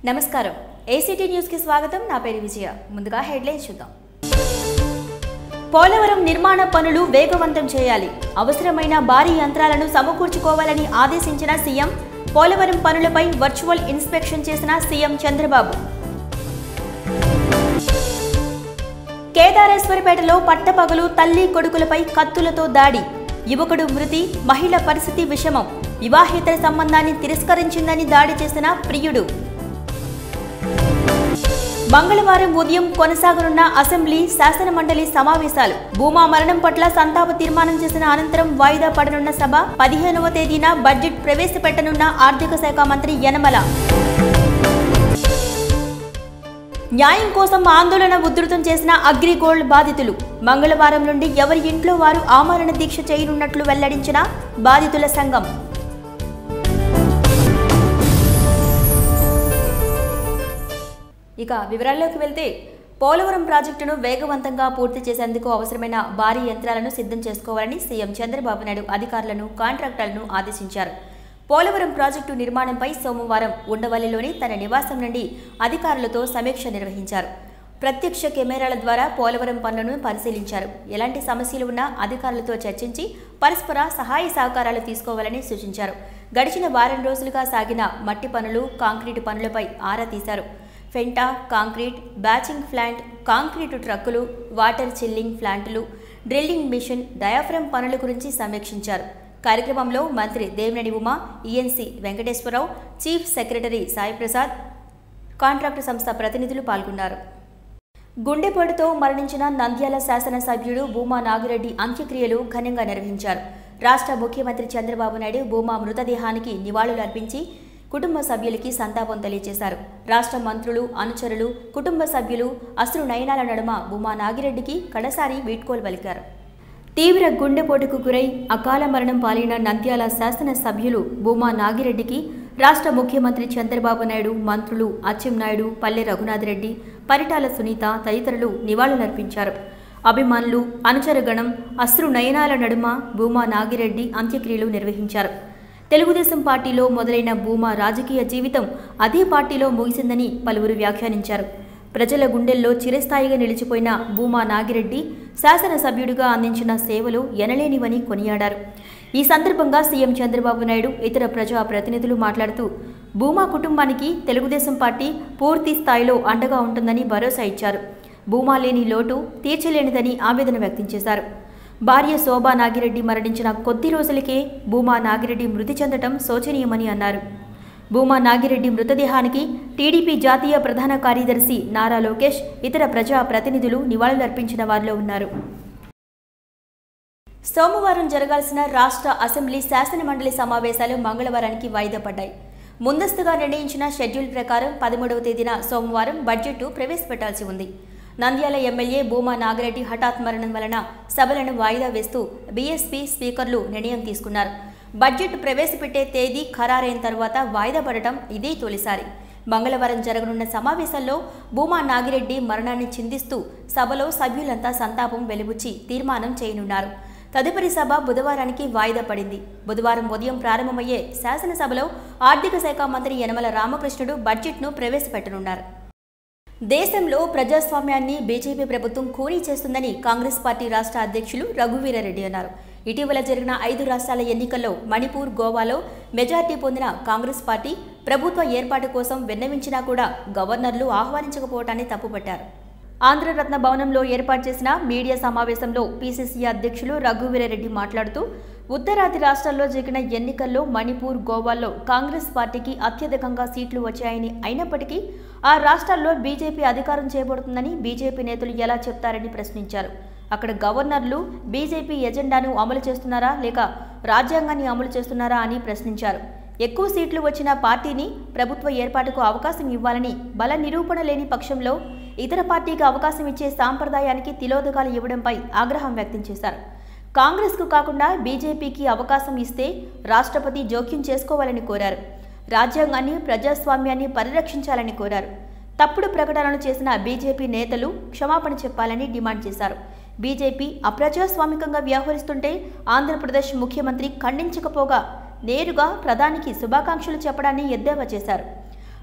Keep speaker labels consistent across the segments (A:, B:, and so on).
A: నమస్కారం ఏసీటీ న్యూస్కి స్వాగతం నా పేరు విజయ ముందుగా హెడ్లైన్స్ చూద్దాం పోలవరం నిర్మాణ పనులు వేగవంతం చేయాలి అవసరమైన భారీ యంత్రాలను సమకూర్చుకోవాలని ఆదేశించిన సీఎం పోలవరం పనులపై వర్చువల్ ఇన్స్పెక్షన్ చేసిన సీఎం చంద్రబాబు కేదారేశ్వరపేటలో పట్టపగలు తల్లి కొడుకులపై కత్తులతో దాడి యువకుడు మృతి మహిళ పరిస్థితి విషమం వివాహేతర సంబంధాన్ని తిరస్కరించిందని దాడి చేసిన ప్రియుడు మంగళవారం ఉదయం కొనసాగనున్న అసెంబ్లీ శాసనమండలి సమావేశాలు భూమా మరణం పట్ల సంతాప తీర్మానం చేసిన అనంతరం వాయిదా పడనున్న సభ పదిహేనవ తేదీన బడ్జెట్ ప్రవేశపెట్టనున్న ఆర్థిక శాఖ మంత్రి యనమల న్యాయం కోసం ఆందోళన ఉధృతం చేసిన అగ్రిగోల్డ్ బాధితులు మంగళవారం నుండి ఎవరి ఇంట్లో వారు ఆమరణ దీక్ష చేయనున్నట్లు వెల్లడించిన బాధితుల సంఘం ఇక వివరాల్లోకి వెళ్తే పోలవరం ప్రాజెక్టును వేగవంతంగా పూర్తి చేసేందుకు అవసరమైన భారీ యంత్రాలను సిద్ధం చేసుకోవాలని సీఎం చంద్రబాబు నాయుడు అధికారులను కాంట్రాక్టర్లను ఆదేశించారు పోలవరం ప్రాజెక్టు నిర్మాణంపై సోమవారం ఉండవల్లిలోని తన నివాసం నుండి అధికారులతో సమీక్ష నిర్వహించారు ప్రత్యక్ష కెమెరాల ద్వారా పోలవరం పనులను పరిశీలించారు ఎలాంటి సమస్యలు ఉన్నా అధికారులతో చర్చించి పరస్పర సహాయ సహకారాలు తీసుకోవాలని సూచించారు గడిచిన వారం రోజులుగా సాగిన మట్టి పనులు కాంక్రీటు పనులపై ఆరా తీశారు ఫెంటా కాంక్రీట్ బ్యాచింగ్ ప్లాంట్ కాంక్రీటు ట్రక్కులు వాటర్ చిల్లింగ్ ప్లాంటులు డ్రిల్లింగ్ మిషన్ డయాఫ్రమ్ పనుల గురించి సమీక్షించారు కార్యక్రమంలో మంత్రి Devineni Uma ENC Venkateswararao chief secretary Saiprasad contract సంస్థ ప్రతినిధులు పాల్గొన్నారు గుండెపోటుతో మరణించిన నంద్యాల శాసనసభ్యుడు భూమా నాగిరెడ్డి అంత్యక్రియలు ఘనంగా నిర్వహించారు రాష్ట్ర ముఖ్యమంత్రి చంద్రబాబు నాయుడు భూమా మృతదేహానికి నివాళులు అర్పించి కుటుంబ సభ్యులకి సంతాపం తెలియజేశారు రాష్ట్ర మంత్రులు అనుచరులు కుటుంబ సభ్యులు అశ్రు నయనాల నడుమ భూమా నాగిరెడ్డికి కడసారి వీడ్కోలు పలికారు తీవ్ర గుండెపోటుకు గురై అకాల మరణం పాలిన నంద్యాల శాసన సభ్యులు భూమా నాగిరెడ్డికి రాష్ట్ర ముఖ్యమంత్రి చంద్రబాబు నాయుడు మంత్రులు అచ్చెన్నాయుడు పల్లె రఘునాథరెడ్డి పరిటాల సునీత తదితరులు నివాళులర్పించారు అభిమానులు అనుచరగణం అశ్రు నయనాల నడుమ భూమా నాగిరెడ్డి అంత్యక్రియలు నిర్వహించారు తెలుగుదేశం పార్టీలో మొదలైన భూమా రాజకీయ జీవితం అదే పార్టీలో ముగిసిందని పలువురు వ్యాఖ్యానించారు ప్రజల గుండెల్లో చిరస్థాయిగా నిలిచిపోయిన భూమా నాగిరెడ్డి శాసనసభ్యుడిగా అందించిన సేవలు ఎనలేనివని కొనియాడారు ఈ సందర్భంగా సీఎం చంద్రబాబు నాయుడు ఇతర ప్రజా ప్రతినిధులు మాట్లాడుతూ భూమా కుటుంబానికి తెలుగుదేశం పార్టీ పూర్తి స్థాయిలో అండగా ఉంటుందని భరోసా ఇచ్చారు భూమా లేని లోటు తీర్చలేనిదని ఆవేదన వ్యక్తం చేశారు భార్య శోభా నాగిరెడ్డి మరణించిన కొద్ది రోజులకే భూమా నాగిరెడ్డి మృతి చెందటం శోచనీయమని అన్నారు భూమా నాగిరెడ్డి మృతదేహానికి టీడీపీ జాతీయ ప్రధాన కార్యదర్శి నారా లోకేష్ ఇతర ప్రజా ప్రతినిధులు నివాళులర్పించిన వారిలో ఉన్నారు సోమవారం జరగాల్సిన రాష్ట్ర అసెంబ్లీ శాసనమండలి సమావేశాలు మంగళవారానికి వాయిదా పడ్డాయి ముందస్తుగా నిర్ణయించిన షెడ్యూల్ ప్రకారం పదమూడవ తేదీన సోమవారం బడ్జెట్ ప్రవేశపెట్టాల్సి ఉంది నంద్యాల ఎమ్మెల్యే భూమా నాగిరెడ్డి హఠాత్ మరణం వలన సభలను వాయిదా వేస్తూ బీఎస్పీ స్పీకర్లు నిర్ణయం తీసుకున్నారు బడ్జెట్ ప్రవేశపెట్టే తేదీ ఖరారైన తర్వాత వాయిదా పడటం ఇదే తొలిసారి మంగళవారం జరగనున్న సమావేశాల్లో భూమా నాగిరెడ్డి మరణాన్ని చిందిస్తూ సభలో సభ్యులంతా సంతాపం వెలుబుచ్చి తీర్మానం చేయనున్నారు తదుపరి సభ బుధవారానికి వాయిదా పడింది బుధవారం ఉదయం ప్రారంభమయ్యే శాసనసభలో ఆర్థిక శాఖ మంత్రి యనమల రామకృష్ణుడు బడ్జెట్ను ప్రవేశపెట్టనున్నారు దేశంలో ప్రజాస్వామ్యాన్ని బీజేపీ ప్రభుత్వం కూనీ చేస్తుందని కాంగ్రెస్ పార్టీ రాష్ట్ర అధ్యక్షులు రఘువీరారెడ్డి అన్నారు ఇటీవల జరిగిన ఐదు రాష్ట్రాల ఎన్నికల్లో మణిపూర్ గోవాలో మెజార్టీ పొందిన కాంగ్రెస్ పార్టీ ప్రభుత్వ ఏర్పాటు కోసం విన్నవించినా కూడా గవర్నర్లు ఆహ్వానించకపోవటాన్ని తప్పుపట్టారు ఆంధ్రరత్న భవనంలో ఏర్పాటు చేసిన మీడియా సమావేశంలో పీసీసీ అధ్యక్షులు రఘువీరారెడ్డి మాట్లాడుతూ ఉత్తరాది రాష్ట్రాల్లో జరిగిన ఎన్నికల్లో మణిపూర్ గోవాల్లో కాంగ్రెస్ పార్టీకి అత్యధికంగా సీట్లు వచ్చాయని అయినప్పటికీ ఆ రాష్ట్రాల్లో బీజేపీ అధికారం చేపడుతుందని బీజేపీ నేతలు ఎలా చెప్తారని ప్రశ్నించారు అక్కడ గవర్నర్లు బీజేపీ ఎజెండాను అమలు చేస్తున్నారా లేక రాజ్యాంగాన్ని అమలు చేస్తున్నారా అని ప్రశ్నించారు ఎక్కువ సీట్లు వచ్చిన పార్టీని ప్రభుత్వ ఏర్పాటుకు అవకాశం ఇవ్వాలని బల నిరూపణ లేని పక్షంలో ఇతర పార్టీకి అవకాశం ఇచ్చే సాంప్రదాయానికి తిలోదకాలు ఇవ్వడంపై ఆగ్రహం వ్యక్తం చేశారు కాంగ్రెస్కు కాకుండా బీజేపీకి అవకాశం ఇస్తే రాష్ట్రపతి జోక్యం చేసుకోవాలని కోరారు రాజ్యాంగాన్ని ప్రజాస్వామ్యాన్ని పరిరక్షించాలని కోరారు తప్పుడు ప్రకటనలు చేసిన బీజేపీ నేతలు క్షమాపణ చెప్పాలని డిమాండ్ చేశారు బీజేపీ అప్రజాస్వామికంగా వ్యవహరిస్తుంటే ఆంధ్రప్రదేశ్ ముఖ్యమంత్రి ఖండించకపోగా నేరుగా ప్రధానికి శుభాకాంక్షలు చెప్పడాన్ని ఎద్దేవా చేశారు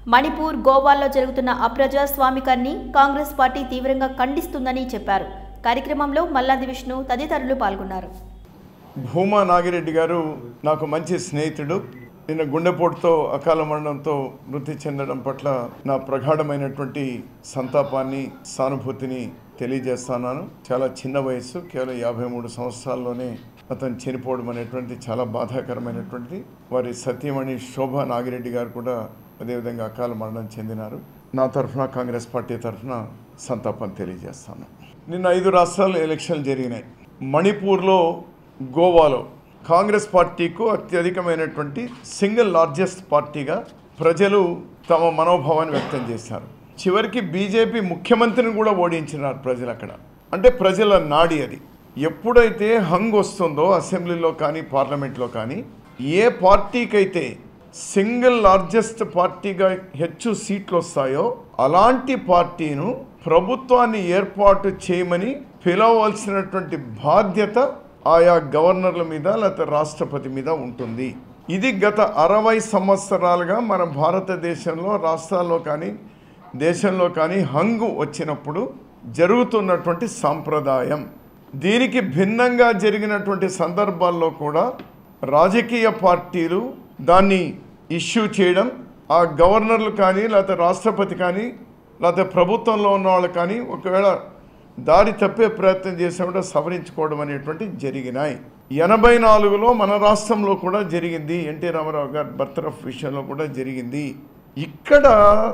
A: మణిపూర్ గోవాల్లో జరుగుతున్న అప్రజాస్వామికాన్ని కాంగ్రెస్ పార్టీ తీవ్రంగా ఖండిస్తుందని చెప్పారు కార్యక్రమంలో మల్లాది విష్ణు తదితరులు పాల్గొన్నారు
B: భూమా నాగిరెడ్డి గారు నాకు మంచి స్నేహితుడు నిన్న గుండెపోటుతో అకాల మరణంతో మృతి చెందడం పట్ల నా ప్రగాఢమైనటువంటి సంతాపాన్ని సానుభూతిని తెలియజేస్తున్నాను చాలా చిన్న వయసు కేవలం యాభై మూడు సంవత్సరాల్లోనే అతను చనిపోవడం అనేటువంటి చాలా బాధాకరమైనటువంటిది వారి సతీమణి శోభా నాగిరెడ్డి గారు కూడా అదేవిధంగా అకాల మరణం చెందినారు నా తరఫున కాంగ్రెస్ పార్టీ తరఫున సంతాపం తెలియజేస్తాను నిన్న ఐదు రాష్ట్రాల్లో ఎలక్షన్లు జరిగినాయి మణిపూర్లో గోవాలో కాంగ్రెస్ పార్టీకు అత్యధికమైనటువంటి సింగిల్ లార్జెస్ట్ పార్టీగా ప్రజలు తమ మనోభావాన్ని వ్యక్తం చేశారు చివరికి బీజేపీ ముఖ్యమంత్రిని కూడా ఓడించినారు ప్రజలు అక్కడ అంటే ప్రజల నాడి అది ఎప్పుడైతే హంగ్ వస్తుందో అసెంబ్లీలో కానీ పార్లమెంట్లో కానీ ఏ పార్టీకైతే సింగిల్ లార్జెస్ట్ పార్టీగా హెచ్చు సీట్లు వస్తాయో అలాంటి పార్టీను ప్రభుత్వాన్ని ఏర్పాటు చేయమని పిలవలసినటువంటి బాధ్యత ఆయా గవర్నర్ల మీద లేకపోతే రాష్ట్రపతి మీద ఉంటుంది ఇది గత అరవై సంవత్సరాలుగా మన భారతదేశంలో రాష్ట్రాల్లో కానీ దేశంలో కానీ హంగు వచ్చినప్పుడు జరుగుతున్నటువంటి సాంప్రదాయం దీనికి భిన్నంగా జరిగినటువంటి సందర్భాల్లో కూడా రాజకీయ పార్టీలు దాన్ని ఇష్యూ చేయడం ఆ గవర్నర్లు కానీ లేకపోతే రాష్ట్రపతి కానీ లేకపోతే ప్రభుత్వంలో ఉన్న వాళ్ళు కానీ ఒకవేళ దారి తప్పే ప్రయత్నం చేసినప్పుడు సవరించుకోవడం అనేటువంటి జరిగినాయి ఎనభై నాలుగులో మన రాష్ట్రంలో కూడా జరిగింది ఎన్టీ రామారావు గారి బర్తరఫ్ విషయంలో కూడా జరిగింది ఇక్కడ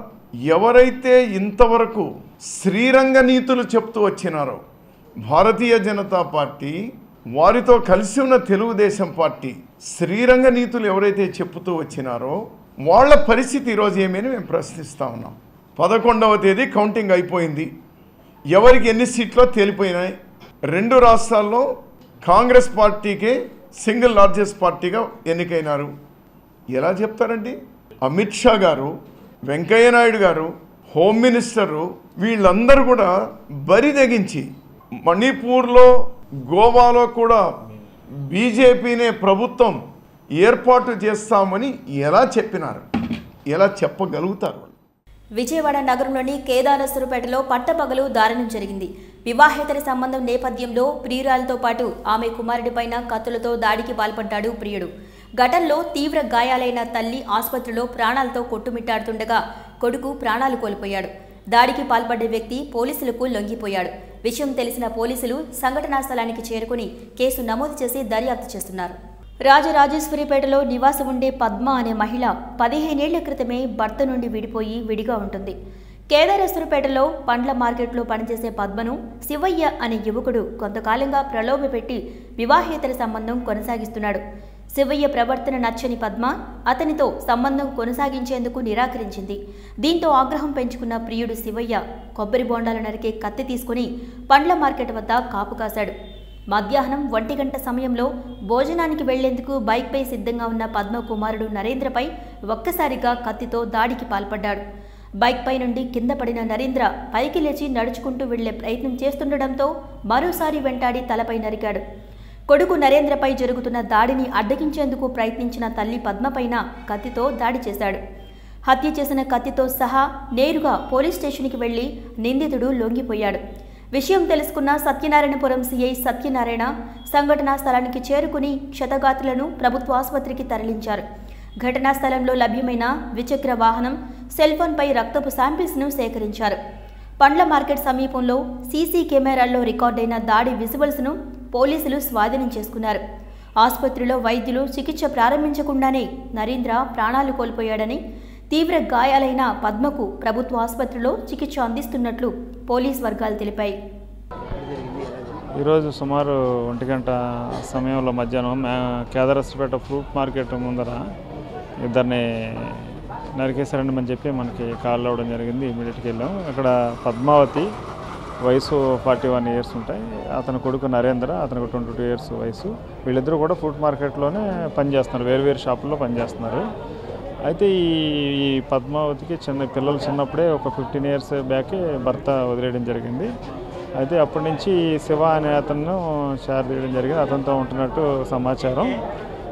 B: ఎవరైతే ఇంతవరకు శ్రీరంగ నీతులు చెప్తూ వచ్చినారో భారతీయ జనతా పార్టీ వారితో కలిసి ఉన్న తెలుగుదేశం పార్టీ శ్రీరంగ నీతులు ఎవరైతే చెప్పుతూ వచ్చినారో వాళ్ళ పరిస్థితి ఈరోజు ఏమని మేము ప్రశ్నిస్తా ఉన్నాం పదకొండవ తేదీ కౌంటింగ్ అయిపోయింది ఎవరికి ఎన్ని సీట్లో తేలిపోయినాయి రెండు రాష్ట్రాల్లో కాంగ్రెస్ పార్టీకే సింగిల్ లార్జెస్ట్ పార్టీగా ఎన్నికైనారు ఎలా చెప్తారండి అమిత్ షా గారు వెంకయ్య నాయుడు గారు హోమ్ మినిస్టరు వీళ్ళందరూ కూడా బరి తెగించి మణిపూర్లో గోవాలో కూడా బీజేపీనే ప్రభుత్వం ఏర్పాటు చేస్తామని ఎలా చెప్పినారు ఎలా చెప్పగలుగుతారు వాళ్ళు?
A: విజయవాడ నగరంలోని కేదారేశ్వరపేటలో పట్టపగలు దారుణం జరిగింది వివాహేతర సంబంధం నేపథ్యంలో ప్రియురాలతో పాటు ఆమె కుమారుడిపైన కత్తులతో దాడికి పాల్పడ్డాడు ప్రియుడు ఘటనలో తీవ్ర గాయాలైన తల్లి ఆసుపత్రిలో ప్రాణాలతో కొట్టుమిట్టాడుతుండగా కొడుకు ప్రాణాలు కోల్పోయాడు దాడికి పాల్పడ్డ వ్యక్తి పోలీసులకు లొంగిపోయాడు విషయం తెలిసిన పోలీసులు సంఘటనా స్థలానికి చేరుకుని కేసు నమోదు చేసి దర్యాప్తు చేస్తున్నారు రాజరాజేశ్వరిపేటలో నివాసం ఉండే పద్మ అనే మహిళ పదిహేనేళ్ల క్రితమే భర్త నుండి విడిపోయి విడిగా ఉంటుంది కేదారేశ్వరపేటలో పండ్ల మార్కెట్లో పనిచేసే పద్మను శివయ్య అనే యువకుడు కొంతకాలంగా ప్రలోభపెట్టి వివాహేతర సంబంధం కొనసాగిస్తున్నాడు శివయ్య ప్రవర్తన నచ్చని పద్మ అతనితో సంబంధం కొనసాగించేందుకు నిరాకరించింది దీంతో ఆగ్రహం పెంచుకున్న ప్రియుడు శివయ్య కొబ్బరి బోండాలు నరికే కత్తి తీసుకుని పండ్ల మార్కెట్ వద్ద కాపు కాశాడు మధ్యాహ్నం ఒంటి గంట సమయంలో భోజనానికి వెళ్లేందుకు బైక్పై సిద్ధంగా ఉన్న పద్మ కుమారుడు నరేంద్రపై ఒక్కసారిగా కత్తితో దాడికి పాల్పడ్డాడు బైక్పై నుండి కింద పడిన నరేంద్ర పైకి లేచి నడుచుకుంటూ వెళ్లే ప్రయత్నం చేస్తుండటంతో మరోసారి వెంటాడి తలపై నరికాడు కొడుకు నరేంద్రపై జరుగుతున్న దాడిని అడ్డగించేందుకు ప్రయత్నించిన తల్లి పద్మపైన కత్తితో దాడి చేశాడు హత్య చేసిన కత్తితో సహా నేరుగా పోలీస్ స్టేషన్కి వెళ్లి నిందితుడు లొంగిపోయాడు విషయం తెలుసుకున్న సత్యనారాయణపురం సీఐ సత్యనారాయణ సంఘటనా స్థలానికి చేరుకుని క్షతగాతులను ప్రభుత్వ ఆసుపత్రికి తరలించారు ఘటనా స్థలంలో లభ్యమైన ద్విచక్ర వాహనం సెల్ ఫోన్పై రక్తపు శాంపిల్స్ను సేకరించారు పండ్ల మార్కెట్ సమీపంలో సీసీ కెమెరాల్లో రికార్డైన దాడి విజువల్స్ను పోలీసులు స్వాధీనం చేసుకున్నారు ఆసుపత్రిలో వైద్యులు చికిత్స ప్రారంభించకుండానే నరేంద్ర ప్రాణాలు కోల్పోయాడని తీవ్ర గాయాలైన పద్మకు ప్రభుత్వ ఆసుపత్రిలో చికిత్స అందిస్తున్నట్లు పోలీస్ వర్గాలు తెలిపాయి
C: ఈరోజు సుమారు ఒంటి గంట సమయంలో మధ్యాహ్నం మే కేదారస్పేట ఫ్రూట్ మార్కెట్ ముందర ఇద్దరిని నరికేశారని అని చెప్పి మనకి కాల్ అవ్వడం జరిగింది ఇమీడియట్గా వెళ్ళాం అక్కడ పద్మావతి వయసు ఫార్టీ వన్ ఇయర్స్ ఉంటాయి అతని కొడుకు నరేంద్ర అతనికి ట్వంటీ టూ ఇయర్స్ వయసు వీళ్ళిద్దరూ కూడా ఫ్రూట్ మార్కెట్లోనే పనిచేస్తున్నారు వేరు వేరు షాపుల్లో పనిచేస్తున్నారు అయితే ఈ ఈ పద్మావతికి చిన్న పిల్లలు చిన్నప్పుడే ఒక ఫిఫ్టీన్ ఇయర్స్ బ్యాకే భర్త వదిలేయడం జరిగింది అయితే అప్పటి నుంచి శివ అనే అతను షేర్ చేయడం జరిగింది అతనితో ఉంటున్నట్టు సమాచారం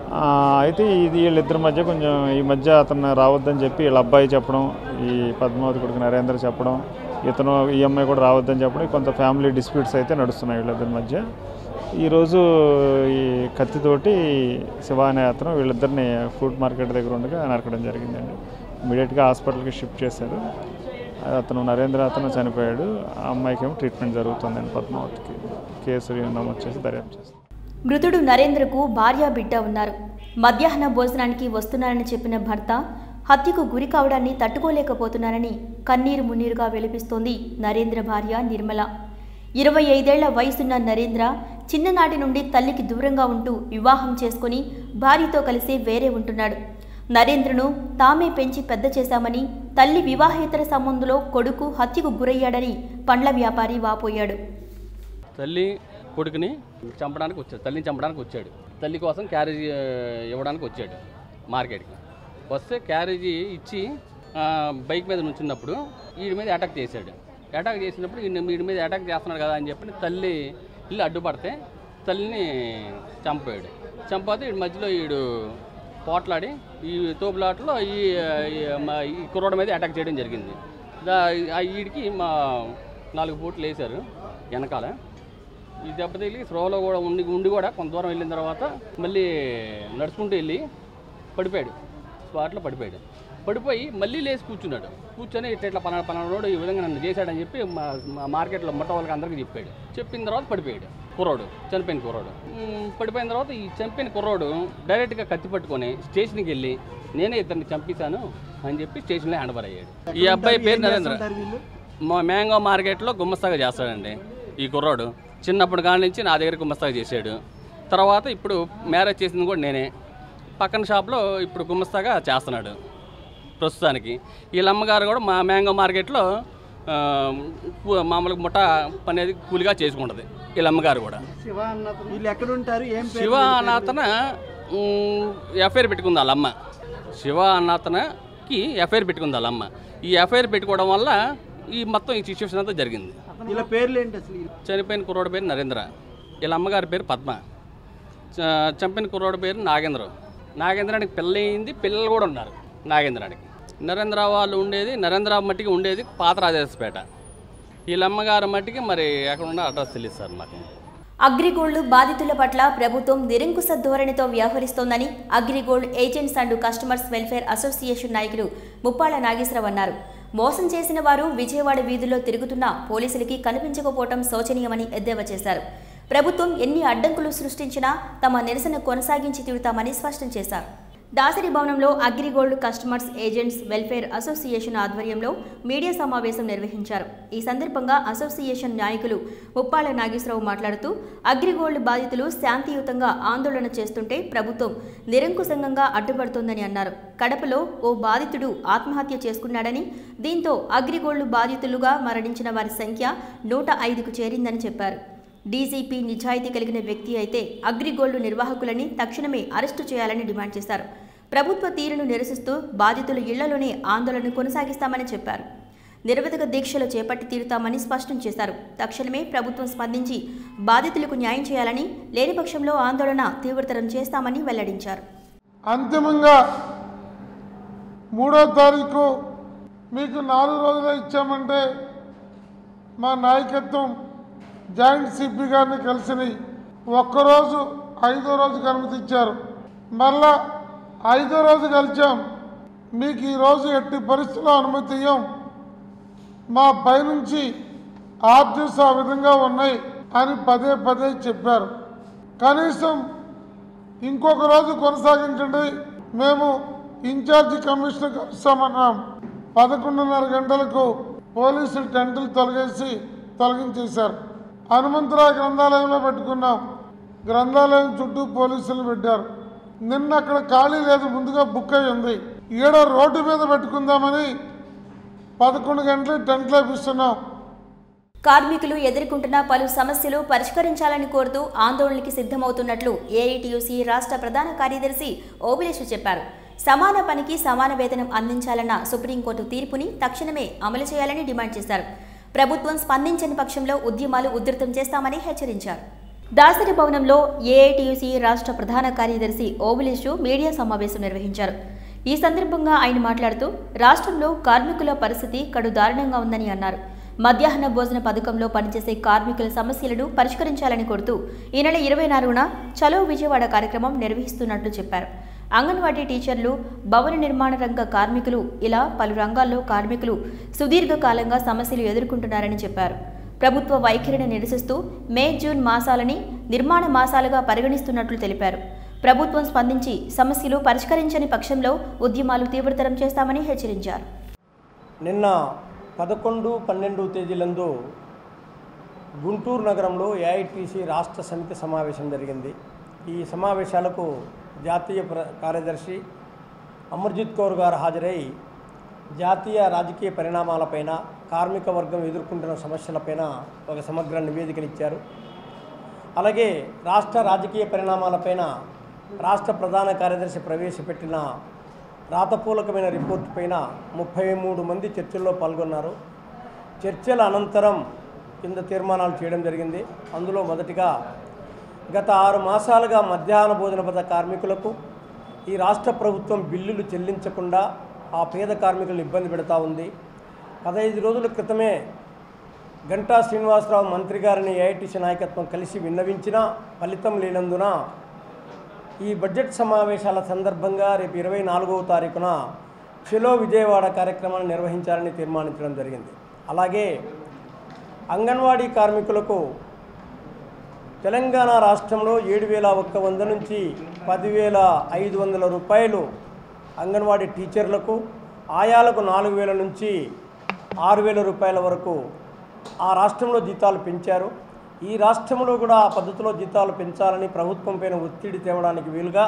C: ఆ, అయితే ఇది వీళ్ళిద్దరి మధ్య కొంచెం ఈ మధ్య అతను రావద్దని చెప్పి వీళ్ళ అబ్బాయి చెప్పడం ఈ పద్మావతి కొడుకు నరేంద్ర చెప్పడం ఇతను ఈ అమ్మాయి కూడా రావద్దని చెప్పడం కొంత ఫ్యామిలీ డిస్ప్యూట్స్ అయితే నడుస్తున్నాయి వీళ్ళిద్దరి మధ్య ఈరోజు ఈ కత్తితోటి శివ అనే అతను వీళ్ళిద్దరిని ఫ్రూట్ మార్కెట్ దగ్గర ఉండగా నరకడం జరిగిందండి ఇమీడియట్గా హాస్పిటల్కి షిఫ్ట్ చేశారు అతను నరేంద్ర అతను చనిపోయాడు ఆ అమ్మాయికి ఏమో ట్రీట్మెంట్ జరుగుతుందండి పద్మావతికి కేసు నమోదు చేసి దర్యాప్తు చేస్తారు
A: మృతుడు నరేంద్రకు భార్య బిడ్డ ఉన్నారు మధ్యాహ్న భోజనానికి వస్తున్నానని చెప్పిన భర్త హత్యకు గురి కావడాన్ని తట్టుకోలేకపోతున్నానని కన్నీరు మున్నీరుగా వెలిపిస్తోంది నరేంద్ర భార్య నిర్మల ఇరవై ఐదేళ్ల వయసున్న నరేంద్ర చిన్ననాటి నుండి తల్లికి దూరంగా ఉంటూ వివాహం చేసుకుని భార్యతో కలిసి వేరే ఉంటున్నాడు నరేంద్రను తామే పెంచి పెద్ద చేశామని తల్లి వివాహేతర సంబంధంలో కొడుకు హత్యకు గురయ్యాడని పండ్ల వ్యాపారి వాపోయాడు
D: తల్లి కొడుకుని చంపడానికి వచ్చాడు తల్లిని చంపడానికి వచ్చాడు తల్లి కోసం క్యారేజీ ఆ, ఇవ్వడానికి వచ్చాడు మార్కెట్కి వస్తే క్యారేజీ ఇచ్చి ఆ, బైక్ మీద నుంచున్నప్పుడు వీడి మీద అటాక్ చేశాడు అటాక్ చేసినప్పుడు ఈయన వీడి మీద అటాక్ చేస్తున్నాడు కదా అని చెప్పి తల్లి ఇల్లు అడ్డుపడితే తల్లిని చంపాడు చంపితే వీడి మధ్యలో వీడు పోట్లాడి ఈ తోపులాటలో ఈ ఈ మా- ఈ కుర్రోడ మీద అటాక్ చేయడం జరిగింది దా ఆ వీడికి మా నాలుగు బూట్లు వేశారు వెనకాల ఈ దెబ్బ తగిలి స్రోలో కూడా ఉండి ఉండి కూడా కొంత దూరం వెళ్ళిన తర్వాత మళ్ళీ నడుచుకుంటూ వెళ్ళి పడిపోయాడు స్పాట్లో పడిపోయాడు పడిపోయి మళ్ళీ లేచి కూర్చున్నాడు కూర్చొని ఇట్లా ఇట్లా పలానా పలానా రోడ్డు ఈ విధంగా నన్ను చేశాడని చెప్పి మా మా మార్కెట్లో మొట్ట వాళ్ళకి అందరికీ చెప్పాడు చెప్పిన తర్వాత పడిపోయాడు కుర్రోడు చనిపోయిన కుర్రోడు ఉమ్, పడిపోయిన తర్వాత ఈ చంపిన కుర్రోడు డైరెక్ట్గా కత్తి పట్టుకొని స్టేషన్కి వెళ్ళి నేనే ఇద్దరిని చంపేశాను అని చెప్పి స్టేషన్లో హ్యాండ్ అయ్యాడు ఈ అబ్బాయి పేరు నరేంద్ర మా మ్యాంగో మార్కెట్లో గుమ్మస్తాగా చేస్తాడండి ఈ కుర్రోడు చిన్నప్పటి కాడి నుంచి నా దగ్గర గుమ్మస్తాగా చేశాడు తర్వాత ఇప్పుడు మ్యారేజ్ చేసింది కూడా నేనే పక్కన షాప్లో ఇప్పుడు గుమ్మస్తాగా చేస్తున్నాడు ప్రస్తుతానికి వీళ్ళ అమ్మగారు కూడా మా మ్యాంగో మార్కెట్లో ఆ, కు- మామూలుగా ముఠ పనేది కూలిగా చేసుకుంటుంది వీళ్ళ అమ్మగారు కూడా
E: శివ అన్నతను వీళ్ళు ఎక్కడ ఉంటారు ఏం పేరు
D: శివ అన్నతన ఎఫ్ఐఆర్ పెట్టుకుంది వాళ్ళ అమ్మ శివ అన్నతనకి ఎఫ్ఐఆర్ పెట్టుకుంది వాళ్ళ అమ్మ ఈ ఎఫ్ఐఆర్ పెట్టుకోవడం వల్ల ఈ మొత్తం ఈ సిచ్యువేషన్ అంతా జరిగింది
E: వీళ్ళ పేర్లు ఏంటి అసలు వీళ్ళు?
D: చనిపోయిన కుర్రోడి పేరు నరేంద్ర వీళ్ళ అమ్మగారి పేరు పద్మ చ- చంపిన కుర్రోడి పేరు నాగేంద్ర నాగేంద్రానికి పెళ్ళయింది పిల్లలు కూడా ఉన్నారు నాగేంద్రానికి నరేంద్ర వాళ్ళు ఉండేది నరేంద్ర మట్టికి ఉండేది పాత రాజేశ్పేట వీళ్ళ అమ్మగారి మట్టికి మరి ఎక్కడ ఉన్న అడ్రస్ తెలియదు సార్ మాకు
A: అగ్రిగోల్డ్ బాధితుల పట్ల ప్రభుత్వం నిరంకుశ ధోరణితో వ్యవహరిస్తోందని AgriGold agents and customers welfare association నాయకులు ముప్పాళ్ల నాగేశ్వరరావు అన్నారు మోసం చేసిన వారు విజయవాడ వీధుల్లో తిరుగుతున్నా పోలీసులకి కనిపించకపోవటం శోచనీయమని ఎద్దేవా చేశారు ప్రభుత్వం ఎన్ని అడ్డంకులు సృష్టించినా తమ నిరసన కొనసాగించి తీరుతామని స్పష్టం చేశారు దాసరి భవనంలో AgriGold customers agents welfare association ఆధ్వర్యంలో మీడియా సమావేశం నిర్వహించారు ఈ సందర్భంగా అసోసియేషన్ నాయకులు ముప్పాళ్ల నాగేశ్వరరావు మాట్లాడుతూ అగ్రిగోల్డ్ బాధితులు శాంతియుతంగా ఆందోళన చేస్తుంటే ప్రభుత్వం నిరంకుశంగా అడ్డుపడుతోందని అన్నారు కడపలో ఓ బాధితుడు ఆత్మహత్య చేసుకున్నాడని దీంతో అగ్రిగోల్డ్ బాధితులుగా మరణించిన వారి సంఖ్య నూట ఐదుకు చేరిందని చెప్పారు డీజీపీ నిజాయితీ కలిగిన వ్యక్తి అయితే అగ్రిగోల్డ్ నిర్వాహకులని తక్షణమే అరెస్టు చేయాలని డిమాండ్ చేశారు ప్రభుత్వ తీరును నిరసిస్తూ బాధితుల ఇళ్లలోనే ఆందోళన కొనసాగిస్తామని చెప్పారు నిరవధిక దీక్షలు చేపట్టి తీరుతామని స్పష్టం చేశారు తక్షణమే ప్రభుత్వం స్పందించి బాధితులకు న్యాయం చేయాలని లేని పక్షంలో ఆందోళన తీవ్రతరం చేస్తామని వెల్లడించారు
F: అంతిమంగా మూడో తారీఖు మీకు నాలుగు రోజులు ఇచ్చామంటే మా నాయకత్వం జాయింట్ సిపి గారిని కలిసి ఒక్కరోజు ఐదో రోజుకి అనుమతి ఇచ్చారు మళ్ళా ఐదో రోజు కలిసాం మీకు ఈరోజు ఎట్టి పరిస్థితుల్లో అనుమతి ఇయ్యం మా పైనుంచి ఆర్డర్స్ ఆ విధంగా ఉన్నాయి అని పదే పదే చెప్పారు కనీసం ఇంకొక రోజు కొనసాగించండి మేము ఇన్ఛార్జి కమిషనర్ కలుస్తామన్నాం పదకొండున్నర గంటలకు పోలీసులు టెంటులు తొలగేసి తొలగించేశారు హనుమంతరావు గ్రంథాలయంలో పెట్టుకున్నాం గ్రంథాలయం చుట్టూ పోలీసులు పెట్టారు నిన్న అక్కడ ఖాళీ లేదు ముందుగా బుక్ అయి ఉంది ఈడ రోడ్డు మీద పెట్టుకుందామని పదకొండు గంటలకు టెంట్లు వేపిస్తున్నాం
A: కార్మికులు ఎదుర్కొంటున్న పలు సమస్యలు పరిష్కరించాలని కోరుతూ ఆందోళనకి సిద్ధమవుతున్నట్లు ఏఐటియుసి రాష్ట్ర ప్రధాన కార్యదర్శి ఓబిలేషు చెప్పారు సమాన పనికి సమాన వేతనం అందించాలన్న సుప్రీంకోర్టు తీర్పుని తక్షణమే అమలు చేయాలని డిమాండ్ చేశారు ప్రభుత్వం స్పందించని పక్షంలో ఉద్యమాలు ఉధృతం చేస్తామని హెచ్చరించారు దాసరి భవనంలో ఏఐటియుసి రాష్ట్ర ప్రధాన కార్యదర్శి ఓబులేషు మీడియా సమావేశం నిర్వహించారు ఈ సందర్భంగా ఆయన మాట్లాడుతూ రాష్ట్రంలో కార్మికుల పరిస్థితి కడు దారుణంగా ఉందని అన్నారు మధ్యాహ్న భోజన పథకంలో పనిచేసే కార్మికుల సమస్యలను పరిష్కరించాలని కోరుతూ ఈ నెల ఇరవై నాలుగున చలో విజయవాడ కార్యక్రమం నిర్వహిస్తున్నట్లు చెప్పారు అంగన్వాడీ టీచర్లు భవన నిర్మాణ రంగ కార్మికులు ఇలా పలు రంగాల్లో కార్మికులు సుదీర్ఘకాలంగా సమస్యలు ఎదుర్కొంటున్నారని చెప్పారు ప్రభుత్వ వైఖరిని నిరసిస్తూ మే జూన్ మాసాలని నిర్మాణ మాసాలుగా పరిగణిస్తున్నట్లు తెలిపారు ప్రభుత్వం స్పందించి సమస్యలు పరిష్కరించని పక్షంలో ఉద్యమాలు తీవ్రతరం చేస్తామని హెచ్చరించారు
G: నిన్న పదకొండు పన్నెండు తేదీలందు గుంటూరు నగరంలో ఏఐటీసీ రాష్ట్ర సమితి సమావేశం జరిగింది ఈ సమావేశాలకు జాతీయ ప్ర కార్యదర్శి అమర్జిత్ కౌర్ గారు హాజరై జాతీయ రాజకీయ పరిణామాలపైన కార్మిక వర్గం ఎదుర్కొంటున్న సమస్యలపైన ఒక సమగ్ర నివేదికనిచ్చారు అలాగే రాష్ట్ర రాజకీయ పరిణామాలపైన రాష్ట్ర ప్రధాన కార్యదర్శి ప్రవేశపెట్టిన రాతపూలకమైన రిపోర్టు పైన ముప్పై మూడు మంది చర్చల్లో పాల్గొన్నారు చర్చల అనంతరం కింద తీర్మానాలు చేయడం జరిగింది అందులో మొదటిగా గత ఆరు మాసాలుగా మధ్యాహ్న భోజన పథక కార్మికులకు ఈ రాష్ట్ర ప్రభుత్వం బిల్లులు చెల్లించకుండా ఆ పేద కార్మికులను ఇబ్బంది పెడతా ఉంది పదహైదు రోజుల క్రితమే గంటా శ్రీనివాసరావు మంత్రి గారిని ఏఐటీసీ నాయకత్వం కలిసి విన్నవించినా ఫలితం లేనందున ఈ బడ్జెట్ సమావేశాల సందర్భంగా రేపు ఇరవై నాలుగవ తారీఖున చెలో విజయవాడ కార్యక్రమాన్ని నిర్వహించాలని తీర్మానించడం జరిగింది అలాగే అంగన్వాడీ కార్మికులకు తెలంగాణ రాష్ట్రంలో ఏడు వేల ఒక్క వంద నుంచి పదివేల ఐదు వందల రూపాయలు అంగన్వాడీ టీచర్లకు ఆయాలకు నాలుగు వేల నుంచి ఆరు వేల రూపాయల వరకు ఆ రాష్ట్రంలో జీతాలు పెంచారు ఈ రాష్ట్రంలో కూడా ఆ పద్ధతిలో జీతాలు పెంచాలని ప్రభుత్వం పైన ఒత్తిడి తేవడానికి వీలుగా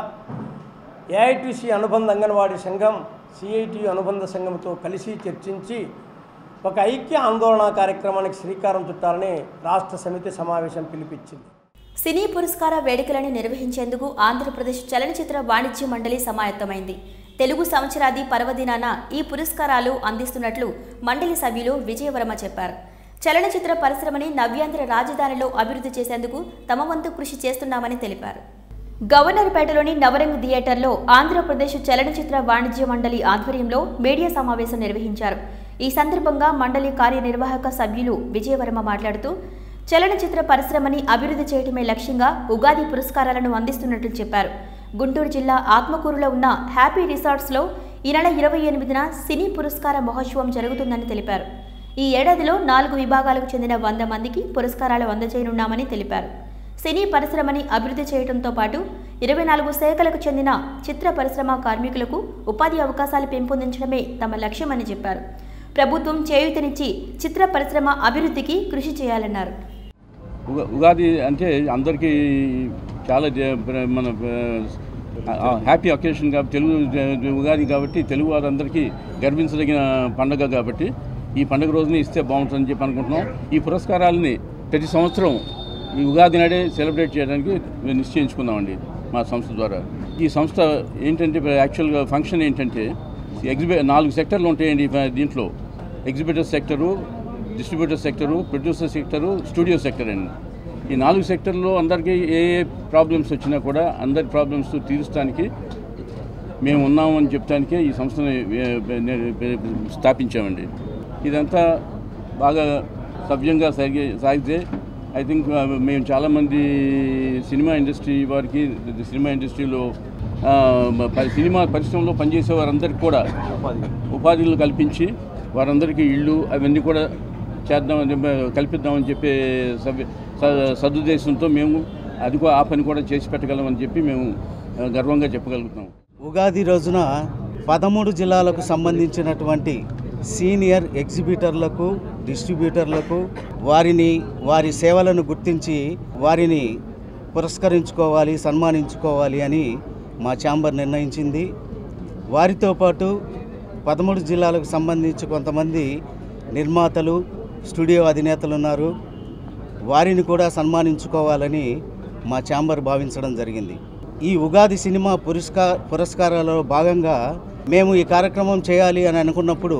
G: ఏఐటీసీ అనుబంధ అంగన్వాడీ సంఘం సిఐటి అనుబంధ సంఘంతో కలిసి చర్చించి ఒక ఐక్య ఆందోళన కార్యక్రమానికి శ్రీకారం చుట్టాలని రాష్ట్ర సమితి సమావేశం పిలిపించింది
A: సినీ పురస్కార వేడుకలను నిర్వహించేందుకు ఆంధ్రప్రదేశ్ చలనచిత్ర వాణిజ్య మండలి సమాయత్తమైంది తెలుగు సంవత్సరాది పర్వదినాన ఈ పురస్కారాలు అందిస్తున్నట్లు మండలి సభ్యులు విజయవర్మ చెప్పారు చలనచిత్ర పరిశ్రమని నవ్యాంధ్ర రాజధానిలో అభివృద్ధి చేసేందుకు తమ వంతు కృషి చేస్తున్నామని తెలిపారు గవర్నర్పేటలోని నవరంగ్ థియేటర్లో ఆంధ్రప్రదేశ్ చలనచిత్ర వాణిజ్య మండలి ఆధ్వర్యంలో మీడియా సమావేశం నిర్వహించారు ఈ సందర్భంగా మండలి కార్యనిర్వాహక సభ్యులు విజయవర్మ మాట్లాడుతూ చలనచిత్ర పరిశ్రమని అభివృద్ధి చేయడమే లక్ష్యంగా ఉగాది పురస్కారాలను అందిస్తున్నట్లు చెప్పారు గుంటూరు జిల్లా ఆత్మకూరులో ఉన్న హ్యాపీ రిసార్ట్స్లో ఈ నెల ఇరవై ఎనిమిదిన సినీ పురస్కార మహోత్సవం జరుగుతుందని తెలిపారు ఈ ఏడాదిలో నాలుగు విభాగాలకు చెందిన వంద మందికి పురస్కారాలు అందజేయనున్నామని తెలిపారు సినీ పరిశ్రమని అభివృద్ధి చేయడంతో పాటు ఇరవై నాలుగు శాఖలకు చెందిన చిత్ర పరిశ్రమ కార్మికులకు ఉపాధి అవకాశాలు పెంపొందించడమే తమ లక్ష్యమని చెప్పారు ప్రభుత్వం చేయూతనిచ్చి చిత్ర పరిశ్రమ అభివృద్ధికి కృషి చేయాలన్నారు
H: ఉగా ఉగాది అంటే అందరికీ చాలా జ- మన ఆ, హ్యాపీ అకేషన్ కాబట్టి తెలుగు జ- ఉగాది కాబట్టి తెలుగు వారందరికీ గర్వించదగిన పండగ కాబట్టి ఈ పండుగ రోజున ఇస్తే బాగుంటుందని చెప్పి అనుకుంటున్నాం ఈ పురస్కారాలని ప్రతి సంవత్సరం ఈ ఉగాది నాడే సెలబ్రేట్ చేయడానికి మేము నిశ్చయించుకున్నామండి మా సంస్థ ద్వారా ఈ సంస్థ ఏంటంటే యాక్చువల్గా ఫంక్షన్ ఏంటంటే ఎగ్జిబి నాలుగు సెక్టర్లు ఉంటాయండి ఈ దీంట్లో exhibitor sector distributor sector producer sector studio sector అండి ఈ నాలుగు సెక్టర్లో అందరికీ ఏ ఏ ప్రాబ్లమ్స్ వచ్చినా కూడా అందరి ప్రాబ్లమ్స్ తీర్చడానికి మేము ఉన్నామని చెప్పడానికే ఈ సంస్థని ఏ, ఏ, స్థాపించామండి ఇదంతా బాగా సవ్యంగా సాగి సాగితే ఐ థింక్ మేము చాలామంది సినిమా ఇండస్ట్రీ వారికి సినిమా ఇండస్ట్రీలో ఆ, ప- సినిమా పరిశ్రమలో పనిచేసే వారందరికీ కూడా ఉపాధిలు కల్పించి వారందరికీ ఇళ్ళు అవన్నీ కూడా చేద్దామని కల్పిద్దామని చెప్పే సవ్య స- సదుద్దేశంతో మేము అది కూడా ఆ పని కూడా చేసి పెట్టగలమని చెప్పి మేము ఆ, గర్వంగా చెప్పగలుగుతాం
E: ఉగాది రోజున పదమూడు జిల్లాలకు సంబంధించినటువంటి సీనియర్ ఎగ్జిబిటర్లకు డిస్ట్రిబ్యూటర్లకు వారిని వారి సేవలను గుర్తించి వారిని పురస్కరించుకోవాలి సన్మానించుకోవాలి అని మా ఛాంబర్ నిర్ణయించింది వారితో పాటు పదమూడు జిల్లాలకు సంబంధించి కొంతమంది నిర్మాతలు స్టూడియో అధినేతలు ఉన్నారు వారిని కూడా సన్మానించుకోవాలని మా ఛాంబర్ భావించడం జరిగింది ఈ ఉగాది సినిమా పురస్కా పురస్కారాలలో భాగంగా మేము ఈ కార్యక్రమం చేయాలి అని అనుకున్నప్పుడు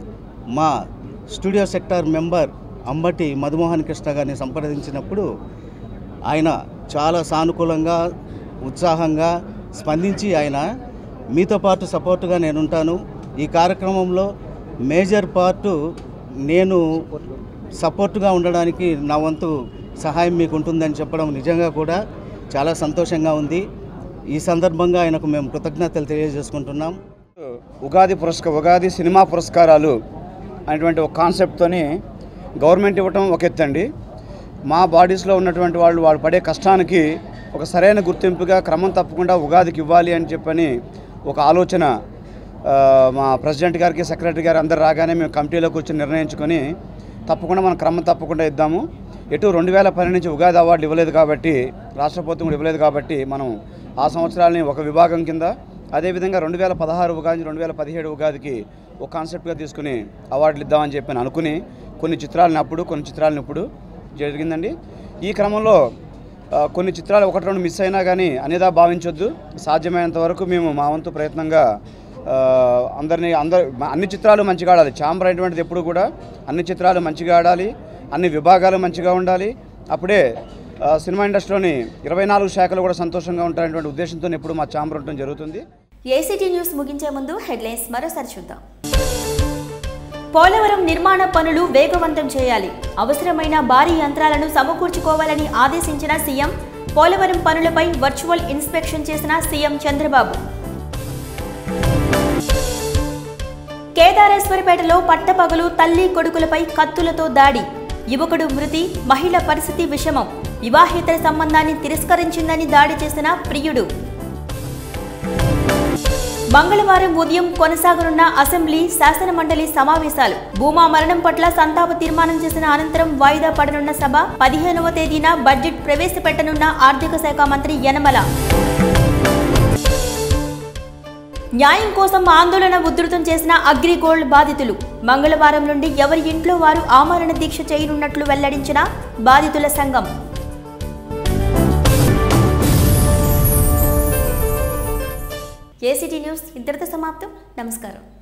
E: మా studio sector member Ambati Madhumohan Krishna గారిని సంప్రదించినప్పుడు ఆయన చాలా సానుకూలంగా ఉత్సాహంగా స్పందించి ఆయన మీతో పాటు సపోర్టుగా నేను ఉంటాను ఈ కార్యక్రమంలో మేజర్ పార్టు నేను సపోర్టుగా ఉండడానికి నా వంతు సహాయం మీకు ఉంటుందని చెప్పడం నిజంగా కూడా చాలా సంతోషంగా ఉంది ఈ సందర్భంగా ఆయనకు మేము కృతజ్ఞతలు తెలియజేసుకుంటున్నాం
I: ఉగాది పురస్క ఉగాది సినిమా పురస్కారాలు అనేటువంటి ఒక కాన్సెప్ట్తోని గవర్నమెంట్ ఇవ్వటం ఒక ఎత్తండి మా బాడీస్లో ఉన్నటువంటి వాళ్ళు వాళ్ళు పడే కష్టానికి ఒక సరైన గుర్తింపుగా క్రమం తప్పకుండా ఉగాదికి ఇవ్వాలి అని చెప్పని ఒక ఆలోచన ఆ, మా ప్రెసిడెంట్ గారికి సెక్రటరీ గారు అందరు రాగానే మేము కమిటీలో కూర్చొని నిర్ణయించుకొని తప్పకుండా మనం క్రమం తప్పకుండా ఇద్దాము ఎటు రెండు వేల పది నుంచి ఉగాది అవార్డు ఇవ్వలేదు కాబట్టి రాష్ట్ర ప్రభుత్వం కూడా ఇవ్వలేదు కాబట్టి మనం ఆ సంవత్సరాలని ఒక విభాగం కింద అదేవిధంగా రెండు వేల పదహారు ఉగాది రెండు వేల పదిహేడు ఉగాదికి ఒక కాన్సెప్ట్గా తీసుకుని అవార్డులు ఇద్దామని చెప్పి నేను అనుకుని కొన్ని చిత్రాలను అప్పుడు కొన్ని చిత్రాలను ఇప్పుడు జరిగిందండి ఈ క్రమంలో ఆ, కొన్ని చిత్రాలు ఒకటి రెండు మిస్ అయినా కానీ అనేదా భావించొద్దు సాధ్యమైనంత వరకు మేము మా వంతు ప్రయత్నంగా ఆ, అందరినీ అందరు అన్ని చిత్రాలు మంచిగా ఆడాలి చాంబర్ అనేటువంటిది ఎప్పుడు కూడా అన్ని చిత్రాలు మంచిగా ఆడాలి అన్ని విభాగాలు మంచిగా ఉండాలి అప్పుడే ఆ, సినిమా ఇండస్ట్రీలోని ఇరవై నాలుగు శాఖలు కూడా సంతోషంగా ఉంటారనేటువంటి ఉద్దేశంతో ఎప్పుడు మా చాంబర్ ఉండటం జరుగుతుంది
A: ఏసీటీ న్యూస్ ముగించే ముందు హెడ్లైన్స్ మరోసారి చూద్దాం పోలవరం నిర్మాణ పనులు వేగవంతం చేయాలి అవసరమైన భారీ యంత్రాలను సమకూర్చుకోవాలని ఆదేశించిన సీఎం పోలవరం పనులపై వర్చువల్ ఇన్స్పెక్షన్ చేసిన సీఎం చంద్రబాబు కేదారేశ్వరపేటలో పట్టపగలు తల్లి కొడుకులపై కత్తులతో దాడి యువకుడు మృతి మహిళ పరిస్థితి విషమం వివాహేతర సంబంధాన్ని తిరస్కరించిందని దాడి చేసిన ప్రియుడు మంగళవారం ఉదయం కొనసాగనున్న అసెంబ్లీ శాసనమండలి సమావేశాలు భూమా మరణం పట్ల సంతాప తీర్మానం చేసిన అనంతరం వాయిదా పడనున్న సభ పదిహేనవ తేదీన బడ్జెట్ ప్రవేశపెట్టనున్న ఆర్థిక శాఖ మంత్రి యనమల న్యాయం కోసం ఆందోళన ఉధృతం చేసిన అగ్రిగోల్డ్ బాధితులు మంగళవారం నుండి ఎవరి ఇంట్లో వారు ఆమరణ దీక్ష చేయనున్నట్లు వెల్లడించిన బాధితుల సంఘం ఏసీటీ న్యూస్ ఇంతటితో సమాప్తం నమస్కారం